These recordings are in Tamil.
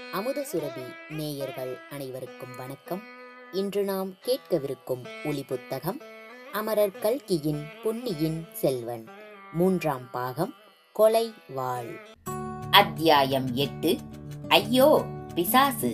அமுத சுரபி நேயர்கள் அனைவருக்கும் வணக்கம் இன்று நாம் கேட்கவிருக்கும் ஒளி புத்தகம் அமரர் கல்கியின் பொன்னியின் செல்வன் மூன்றாம் பாகம் கொலை வாழ் அத்தியாயம் எட்டு ஐயோ பிசாசு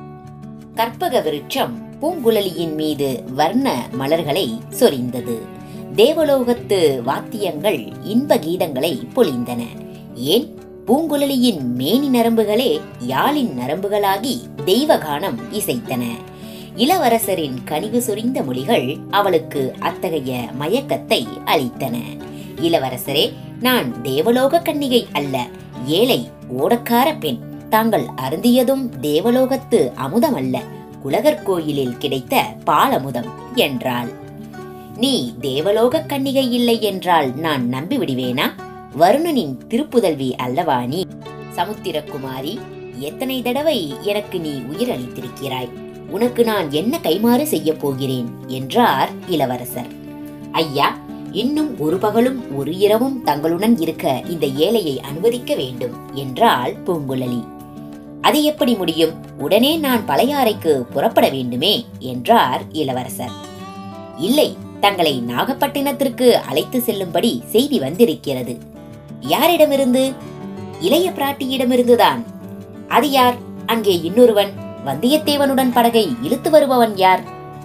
கற்பக விருட்சம் பூங்குழலியின் மீது வர்ண மலர்களை சொரிந்தது தேவலோகத்து வாத்தியங்கள் இன்ப கீதங்களை பொழிந்தன ஏன் பூங்குழலியின் மேனி நரம்புகளே யாழின் நரம்புகளாகி தெய்வகானம் இசைத்தன இளவரசரின் கனிவு சொரிந்த மொழிகள் அவளுக்கு அத்தகைய மயக்கத்தை அளித்தன இளவரசரே நான் தேவலோக கன்னிகை அல்ல ஏழை ஓடக்கார பெண் தாங்கள் அருந்தியதும் தேவலோகத்து அமுதம் அல்ல குலகர் கோயிலில் கிடைத்த பாலமுதம் என்றாள் நீ தேவலோக கன்னிகை இல்லை என்றால் நான் நம்பி விடுவேனா வருணனின் திருப்புதல்வி அல்லவா நீ சமுத்திரகுமாரி எத்தனை தடவை எனக்கு நீ உயிர் அளித்திருக்கிறாய் உனக்கு நான் என்ன கைமாறு செய்ய போகிறேன் என்றார் இளவரசர் ஐயா இன்னும் ஒரு பகலும் ஒரு இரவும் தங்களுடன் இருக்க இந்த ஏழையை அனுமதிக்க வேண்டும் என்றாள் பூங்குழலி அது எப்படி முடியும் உடனே நான் பழையாறைக்கு புறப்பட வேண்டுமே என்றார் இளவரசர் இல்லை தங்களை நாகப்பட்டினத்திற்கு அழைத்து செல்லும்படி செய்தி வந்திருக்கிறது யாரிடமிருந்து இளைய பிராட்டியிடமிருந்துதான் அது யார் அங்கே இன்னொருவன் வந்தியத்தேவனுடன் படகை இழுத்து வருபவன் யார்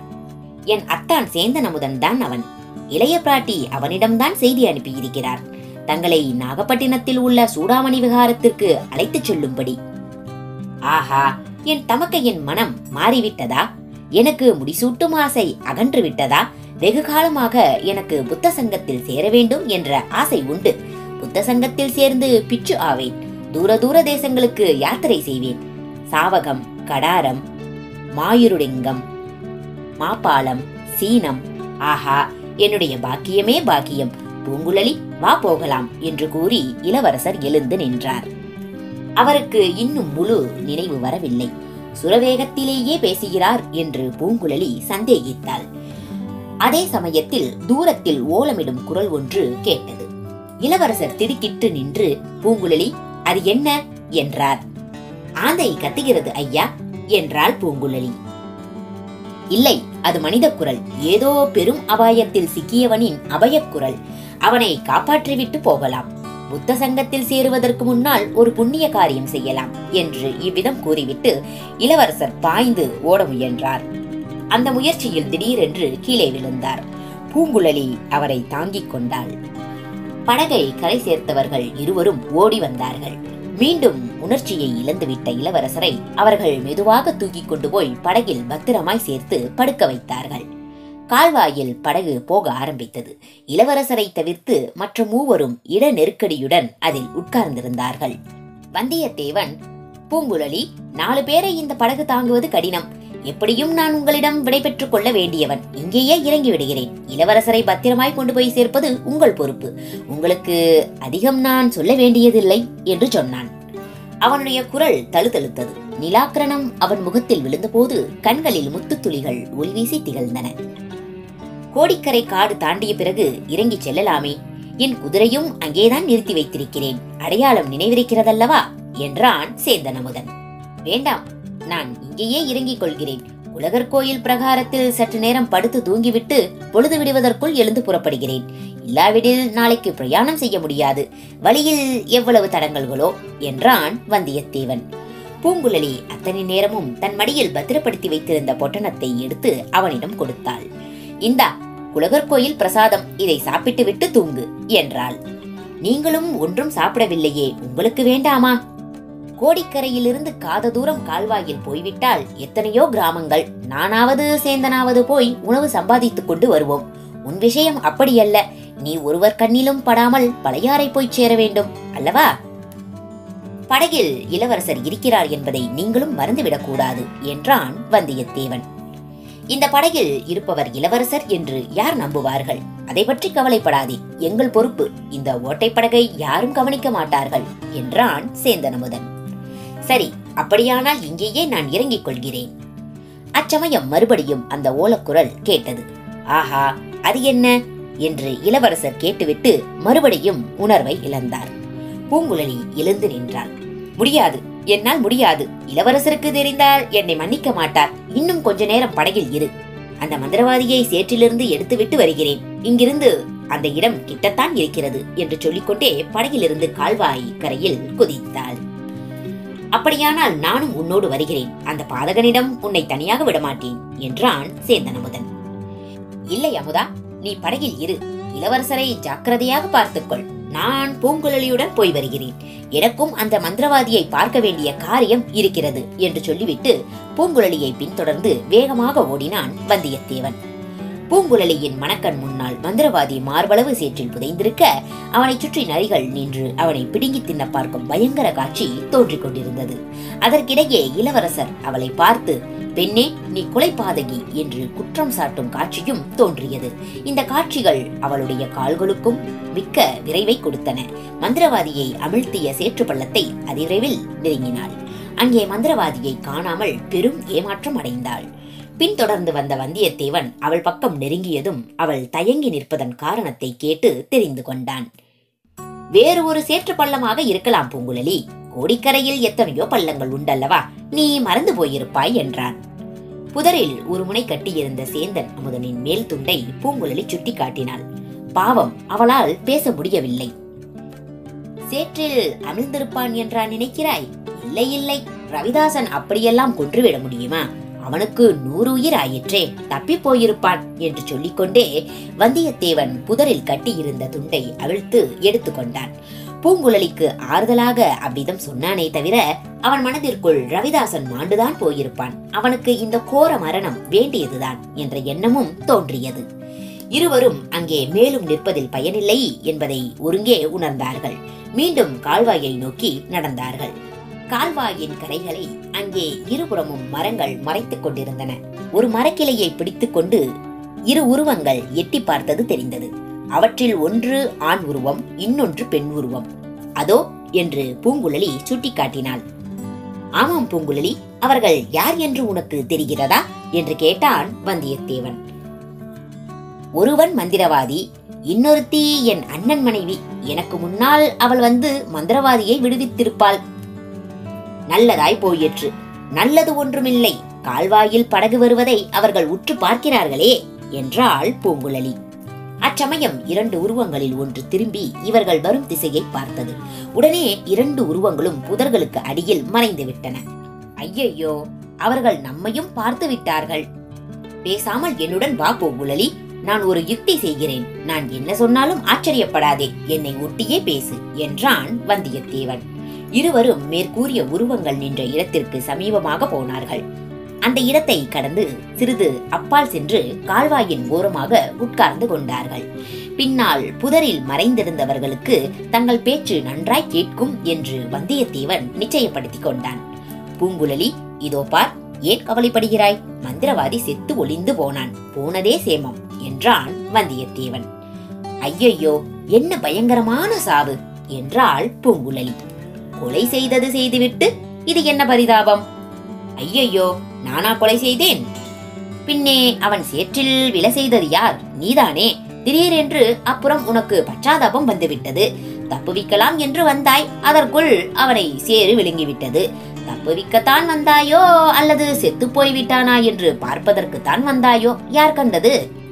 என் அத்தான் சேந்தன் அமுதன் தான் அவன் இளைய பிராட்டி அவனிடம்தான் செய்தி அனுப்பியிருக்கிறார் தங்களை நாகப்பட்டினத்தில் உள்ள சூடாமணி விகாரத்திற்கு அழைத்துச் செல்லும்படி ஆஹா என் தமக்கையின் மனம் மாறிவிட்டதா எனக்கு முடிசூட்டும் ஆசை அகன்று விட்டதா வெகு காலமாக எனக்கு புத்த சங்கத்தில் சேர வேண்டும் என்ற ஆசை உண்டு புத்த சங்கத்தில் சேர்ந்து பிச்சு ஆவேன் தூர தூர தேசங்களுக்கு யாத்திரை செய்வேன் சாவகம் கடாரம் மாயுருடிங்கம் மாப்பாளம் சீனம் ஆஹா என்னுடைய பாக்கியமே பாக்கியம் பூங்குழலி வா போகலாம் என்று கூறி இளவரசர் எழுந்து நின்றார் அவருக்கு இன்னும் முழு நினைவு வரவில்லை சுரவேகத்திலேயே பேசுகிறார் என்று பூங்குழலி சந்தேகித்தாள் அதே சமயத்தில் தூரத்தில் ஓலமிடும் குரல் ஒன்று கேட்டது இளவரசர் திடுக்கிட்டு நின்று பூங்குழலி அது என்ன என்றார் ஆந்தை கத்துகிறது ஐயா என்றாள் பூங்குழலி இல்லை அது மனித குரல் ஏதோ பெரும் அபாயத்தில் சிக்கியவனின் அபயக்குரல் அவனை காப்பாற்றிவிட்டு போகலாம் புத்த சங்கத்தில் சேருவதற்கு முன்னால் ஒரு புண்ணிய காரியம் செய்யலாம் என்று இவ்விதம் கூறிவிட்டு இளவரசர் பாய்ந்து ஓட முயன்றார் அந்த முயற்சியில் திடீரென்று கீழே விழுந்தார் பூங்குழலி அவரை தாங்கிக் கொண்டாள் படகை கரை சேர்த்தவர்கள் இருவரும் ஓடி வந்தார்கள் மீண்டும் உணர்ச்சியை இழந்துவிட்ட இளவரசரை அவர்கள் மெதுவாக தூக்கிக் கொண்டு போய் படகில் பத்திரமாய் சேர்த்து படுக்க வைத்தார்கள் கால்வாயில் படகு போக ஆரம்பித்தது இளவரசரை தவிர்த்து மற்ற மூவரும் இட நெருக்கடியுடன் அதில் உட்கார்ந்திருந்தார்கள் வந்தியத்தேவன் பூங்குழலி நாலு பேரை இந்த படகு தாங்குவது கடினம் எப்படியும் நான் உங்களிடம் விடைபெற்றுக் கொள்ள வேண்டியவன் இங்கேயே இறங்கி விடுகிறேன் இளவரசரை பத்திரமாய் கொண்டு போய் சேர்ப்பது உங்கள் பொறுப்பு உங்களுக்கு அதிகம் நான் சொல்ல வேண்டியதில்லை என்று சொன்னான் அவனுடைய குரல் தழுதழுத்தது நிலாக்கிரணம் அவன் முகத்தில் விழுந்தபோது கண்களில் முத்துத்துளிகள் ஒளிவீசி திகழ்ந்தன கோடிக்கரை காடு தாண்டிய பிறகு இறங்கிச் செல்லலாமே என் குதிரையும் அங்கேதான் நிறுத்தி வைத்திருக்கிறேன் அடையாளம் நினைவிருக்கிறதல்லவா என்றான் சேந்தன் அமுதன் வேண்டாம் நான் இங்கேயே இறங்கிக் கொள்கிறேன் உலகர் கோயில் பிரகாரத்தில் சற்று நேரம் படுத்து தூங்கிவிட்டு பொழுது விடுவதற்குள் எழுந்து புறப்படுகிறேன் இல்லாவிடில் நாளைக்கு பிரயாணம் செய்ய முடியாது வழியில் எவ்வளவு தடங்கல்களோ என்றான் வந்தியத்தேவன் பூங்குழலி அத்தனை நேரமும் தன் மடியில் பத்திரப்படுத்தி வைத்திருந்த பொட்டணத்தை எடுத்து அவனிடம் கொடுத்தாள் இந்தா குலகர் கோயில் பிரசாதம் இதை சாப்பிட்டு விட்டு தூங்கு என்றாள் நீங்களும் ஒன்றும் சாப்பிடவில்லையே உங்களுக்கு வேண்டாமா கோடிக்கரையிலிருந்து காத தூரம் கால்வாயில் போய்விட்டால் எத்தனையோ கிராமங்கள் நானாவது சேந்தனாவது போய் உணவு சம்பாதித்துக் கொண்டு வருவோம் உன் விஷயம் அப்படியல்ல நீ ஒருவர் கண்ணிலும் படாமல் பழையாறை போய் சேர வேண்டும் அல்லவா படகில் இளவரசர் இருக்கிறார் என்பதை நீங்களும் மறந்துவிடக் கூடாது என்றான் வந்தியத்தேவன் இந்த படகில் இருப்பவர் இளவரசர் என்று யார் நம்புவார்கள் அதை பற்றி கவலைப்படாதே எங்கள் பொறுப்பு இந்த ஓட்டை படகை யாரும் கவனிக்க மாட்டார்கள் என்றான் சேந்தனமுதன் சரி அப்படியானால் இங்கேயே நான் இறங்கிக் கொள்கிறேன் அச்சமயம் மறுபடியும் அந்த ஓலக்குரல் கேட்டது ஆஹா அது என்ன என்று இளவரசர் கேட்டுவிட்டு மறுபடியும் உணர்வை இழந்தார் பூங்குழலி எழுந்து நின்றாள் முடியாது என்னால் முடியாது இளவரசருக்கு தெரிந்தால் என்னை மன்னிக்க மாட்டார் இன்னும் கொஞ்ச நேரம் படகில் இரு அந்த மந்திரவாதியை சேற்றிலிருந்து எடுத்துவிட்டு வருகிறேன் இங்கிருந்து அந்த இடம் கிட்டத்தான் இருக்கிறது என்று சொல்லிக்கொண்டே படகிலிருந்து கால்வாய் கரையில் குதித்தாள் அப்படியானால் நானும் உன்னோடு வருகிறேன் அந்த பாதகனிடம் உன்னை தனியாக விடமாட்டேன் என்றான் சேந்தன் அமுதன் இல்லை அமுதா நீ படகில் இரு இளவரசரை ஜாக்கிரதையாக பார்த்துக்கொள் நான் பூங்குழலியுடன் போய் வருகிறேன் எனக்கும் அந்த மந்திரவாதியை பார்க்க வேண்டிய காரியம் இருக்கிறது என்று சொல்லிவிட்டு பூங்குழலியை பின்தொடர்ந்து வேகமாக ஓடினான் வந்தியத்தேவன் பூங்குழலியின் மணக்கண் முன்னால் மந்திரவாதி மார்பளவு சேற்றில் புதைந்திருக்க அவனைச் சுற்றி நரிகள் நின்று அவனை பிடுங்கி தின்ன பார்க்கும் பயங்கர காட்சி தோன்றிக் கொண்டிருந்தது அதற்கிடையே இளவரசர் அவளை பார்த்து பெண்ணே நீ கொலைபாதகி என்று குற்றம் சாட்டும் காட்சியும் தோன்றியது இந்த காட்சிகள் அவளுடைய கால்களுக்கும் மிக்க விரைவை கொடுத்தன மந்திரவாதியை அமிழ்த்திய சேற்று பள்ளத்தை அதிவிரைவில் நெருங்கினாள் அங்கே மந்திரவாதியை காணாமல் பெரும் ஏமாற்றம் அடைந்தாள் பின்தொடர்ந்து வந்த வந்தியத்தேவன் அவள் பக்கம் நெருங்கியதும் அவள் தயங்கி நிற்பதன் காரணத்தை கேட்டு தெரிந்து கொண்டான் வேறு ஒரு சேற்று பள்ளமாக இருக்கலாம் பூங்குழலி கோடிக்கரையில் எத்தனையோ பள்ளங்கள் உண்டல்லவா நீ மறந்து போயிருப்பாய் என்றான் புதரில் ஒரு முனை கட்டியிருந்த சேந்தன் அமுதனின் மேல் துண்டை பூங்குழலி சுட்டி காட்டினாள் பாவம் அவளால் பேச முடியவில்லை சேற்றில் அமிழ்ந்திருப்பான் என்றா நினைக்கிறாய் இல்லை இல்லை ரவிதாசன் அப்படியெல்லாம் கொன்றுவிட முடியுமா அவனுக்கு நூறு உயிர் ஆயிற்றே தப்பி போயிருப்பான் என்று சொல்லிக்கொண்டே வந்தியத்தேவன் புதரில் கட்டியிருந்த துண்டை அவிழ்த்து எடுத்துக்கொண்டான் பூங்குழலிக்கு ஆறுதலாக அவ்விதம் சொன்னானே தவிர அவன் மனதிற்குள் ரவிதாசன் மாண்டுதான் போயிருப்பான் அவனுக்கு இந்த கோர மரணம் வேண்டியதுதான் என்ற எண்ணமும் தோன்றியது இருவரும் அங்கே மேலும் நிற்பதில் பயனில்லை என்பதை ஒருங்கே உணர்ந்தார்கள் மீண்டும் கால்வாயை நோக்கி நடந்தார்கள் கால்வாயின் கரைகளை அங்கே இருபுறமும் மரங்கள் மறைத்துக் கொண்டிருந்தன ஒரு மரக்கிளையை பிடித்துக்கொண்டு இரு உருவங்கள் எட்டி பார்த்தது தெரிந்தது அவற்றில் ஒன்று ஆண் உருவம் இன்னொன்று பெண் உருவம் அதோ என்று பூங்குழலி சுட்டிக்காட்டினாள் ஆமாம் பூங்குழலி அவர்கள் யார் என்று உனக்கு தெரிகிறதா என்று கேட்டான் வந்தியத்தேவன் ஒருவன் மந்திரவாதி இன்னொருத்தி என் அண்ணன் மனைவி எனக்கு முன்னால் அவள் வந்து மந்திரவாதியை விடுவித்திருப்பாள் நல்லதாய் போயிற்று நல்லது ஒன்றுமில்லை கால்வாயில் படகு வருவதை அவர்கள் உற்று பார்க்கிறார்களே என்றாள் பூங்குழலி அச்சமயம் இரண்டு உருவங்களில் ஒன்று திரும்பி இவர்கள் வரும் திசையை பார்த்தது உடனே இரண்டு உருவங்களும் புதர்களுக்கு அடியில் மறைந்து விட்டன ஐயையோ அவர்கள் நம்மையும் பார்த்து விட்டார்கள் பேசாமல் என்னுடன் வா பூங்குழலி நான் ஒரு யுக்தி செய்கிறேன் நான் என்ன சொன்னாலும் ஆச்சரியப்படாதே என்னை ஒட்டியே பேசு என்றான் வந்தியத்தேவன் இருவரும் மேற்கூறிய உருவங்கள் நின்ற இடத்திற்கு சமீபமாக போனார்கள் அந்த இடத்தை கடந்து சிறிது அப்பால் சென்று கால்வாயின் ஓரமாக உட்கார்ந்து கொண்டார்கள் பின்னால் புதரில் மறைந்திருந்தவர்களுக்கு தங்கள் பேச்சு நன்றாய் கேட்கும் என்று வந்தியத்தேவன் நிச்சயப்படுத்திக் கொண்டான் பூங்குழலி இதோ பார் ஏன் கவலைப்படுகிறாய் மந்திரவாதி செத்து ஒளிந்து போனான் போனதே சேமம் என்றான் வந்தியத்தேவன் ஐயையோ என்ன பயங்கரமான சாவு என்றாள் பூங்குழலி கொலை செய்தது செய்துவிட்டு இது என்ன பரிதாபம் ஐயையோ நானா கொலை செய்தேன் பின்னே அவன் சேற்றில் விழ செய்தது யார் நீதானே திடீரென்று அப்புறம் உனக்கு பச்சாதாபம் வந்துவிட்டது தப்புவிக்கலாம் என்று வந்தாய் அதற்குள் அவனை சேறு விழுங்கிவிட்டது தப்புவிக்கத்தான் வந்தாயோ அல்லது செத்து போய்விட்டானா என்று பார்ப்பதற்குத்தான் வந்தாயோ யார் கண்டது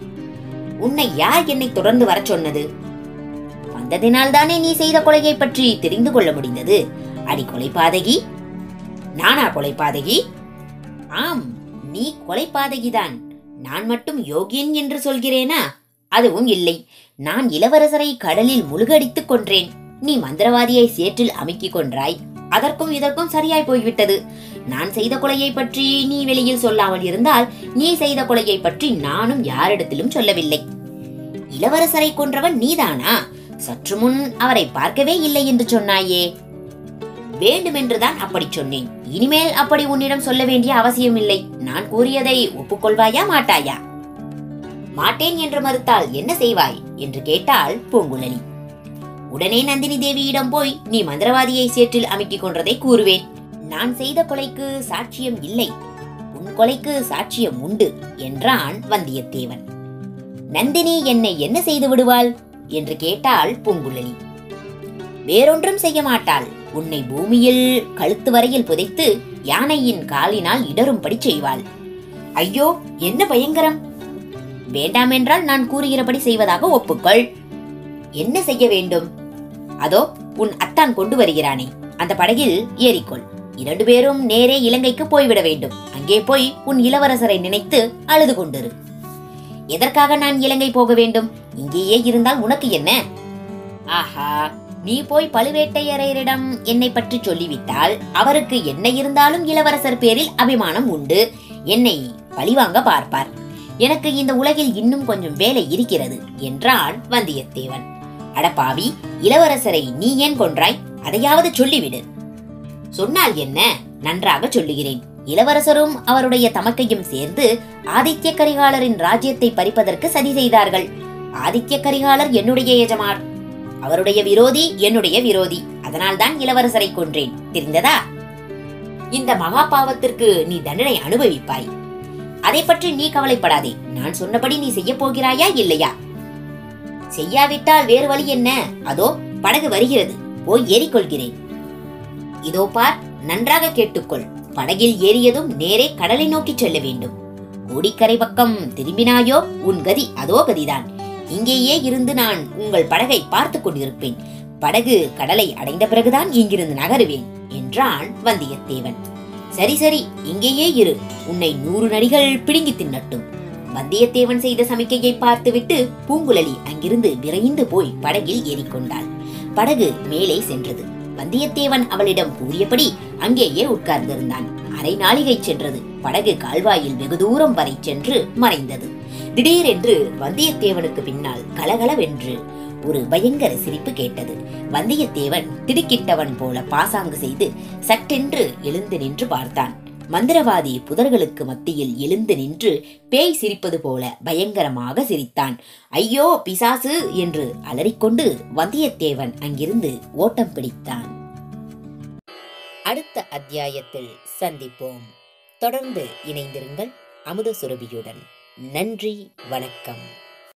உன்னை யார் என்னை தொடர்ந்து வரச் சொன்னது வந்ததினால் தானே நீ செய்த கொலையை பற்றி தெரிந்து கொள்ள முடிந்தது அடி கொலைபாதகி நானா கொலைபாதகி ஆம் நீ கொலைபாதகிதான் நான் மட்டும் யோகியன் என்று சொல்கிறேனா அதுவும் இல்லை நான் இளவரசரை கடலில் முழுகடித்துக் கொன்றேன் நீ மந்திரவாதியை சேற்றில் அமுக்கிக் கொன்றாய் அதற்கும் இதற்கும் சரியாய் போய்விட்டது நான் செய்த கொலையை பற்றி நீ வெளியில் சொல்லாமல் இருந்தால் நீ செய்த கொலையை பற்றி நானும் யாரிடத்திலும் சொல்லவில்லை இளவரசரை கொன்றவன் நீதானா சற்று முன் அவரை பார்க்கவே இல்லை என்று சொன்னாயே வேண்டுமென்றுதான் அப்படி சொன்னேன் இனிமேல் அப்படி உன்னிடம் சொல்ல வேண்டிய அவசியமில்லை நான் கூறியதை ஒப்புக்கொள்வாயா மாட்டாயா மாட்டேன் என்று மறுத்தால் என்ன செய்வாய் என்று கேட்டாள் பூங்குழலி உடனே நந்தினி தேவியிடம் போய் நீ மந்திரவாதியை சேற்றில் அமுக்கிக் கொன்றதை கூறுவேன் நான் செய்த கொலைக்கு சாட்சியம் இல்லை உன் கொலைக்கு சாட்சியம் உண்டு என்றான் வந்தியத்தேவன் நந்தினி என்னை என்ன செய்து விடுவாள் என்று கேட்டாள் பூங்குழலி வேறொன்றும் செய்ய மாட்டாள் உன்னை பூமியில் கழுத்து வரையில் புதைத்து யானையின் காலினால் இடரும்படி செய்வாள் ஐயோ என்ன பயங்கரம் வேண்டாம் என்றால் நான் கூறுகிறபடி செய்வதாக ஒப்புக்கொள் என்ன செய்ய வேண்டும் அதோ உன் அத்தான் கொண்டு வருகிறானே அந்த படகில் ஏறிக்கொள் இரண்டு பேரும் நேரே இலங்கைக்கு போய்விட வேண்டும் அங்கே போய் உன் இளவரசரை நினைத்து அழுது கொண்டிரு எதற்காக நான் இலங்கை போக வேண்டும் இங்கேயே இருந்தால் உனக்கு என்ன ஆஹா நீ போய் பழுவேட்டையரையரிடம் என்னை பற்றி சொல்லிவிட்டால் அவருக்கு என்ன இருந்தாலும் இளவரசர் பேரில் அபிமானம் உண்டு என்னை பழிவாங்க பார்ப்பார் எனக்கு இந்த உலகில் இன்னும் கொஞ்சம் வேலை இருக்கிறது என்றான் வந்தியத்தேவன் அடப்பாவி இளவரசரை நீ ஏன் கொன்றாய் அதையாவது சொல்லிவிடு சொன்னால் என்ன நன்றாக சொல்லுகிறேன் இளவரசரும் அவருடைய தமக்கையும் சேர்ந்து ஆதித்ய கரிகாலரின் ராஜ்யத்தை பறிப்பதற்கு சதி செய்தார்கள் ஆதித்ய கரிகாலர் என்னுடைய எஜமார் அவருடைய விரோதி என்னுடைய விரோதி அதனால்தான் இளவரசரை கொன்றேன் தெரிந்ததா இந்த மகா பாவத்திற்கு நீ தண்டனை அனுபவிப்பாய் அதை பற்றி நீ கவலைப்படாதே நான் சொன்னபடி நீ செய்ய போகிறாயா இல்லையா செய்யாவிட்டால் வேறு வழி என்ன அதோ படகு வருகிறது போய் ஏறிக்கொள்கிறேன் இதோ பார் நன்றாக கேட்டுக்கொள் படகில் ஏறியதும் நேரே கடலை நோக்கி செல்ல வேண்டும் கோடிக்கரை பக்கம் திரும்பினாயோ உன் கதி அதோ கதிதான் இங்கேயே இருந்து நான் உங்கள் படகை பார்த்து கொண்டிருப்பேன் படகு கடலை அடைந்த பிறகுதான் இங்கிருந்து நகருவேன் என்றான் வந்தியத்தேவன் சரி சரி இங்கேயே இரு உன்னை நூறு நடிகள் பிடுங்கி தின்னட்டும் வந்தியத்தேவன் செய்த சமிக்கையை பார்த்துவிட்டு பூங்குழலி அங்கிருந்து விரைந்து போய் படகில் ஏறிக்கொண்டாள் படகு மேலே சென்றது வந்தியத்தேவன் அவளிடம் கூறியபடி அங்கேயே உட்கார்ந்திருந்தான் அரை நாளிகை சென்றது படகு கால்வாயில் வெகு தூரம் வரை சென்று மறைந்தது திடீரென்று வந்தியத்தேவனுக்கு பின்னால் கலகலவென்று ஒரு பயங்கர சிரிப்பு கேட்டது வந்தியத்தேவன் திடுக்கிட்டவன் போல பாசாங்கு செய்து சட்டென்று எழுந்து நின்று பார்த்தான் மந்திரவாதி புதர்களுக்கு மத்தியில் எழுந்து நின்று பேய் சிரிப்பது போல பயங்கரமாக சிரித்தான் ஐயோ பிசாசு என்று அலறிக்கொண்டு வந்தியத்தேவன் அங்கிருந்து ஓட்டம் பிடித்தான் அடுத்த அத்தியாயத்தில் சந்திப்போம் தொடர்ந்து இணைந்திருங்கள் அமுத சுரபியுடன் நன்றி வணக்கம்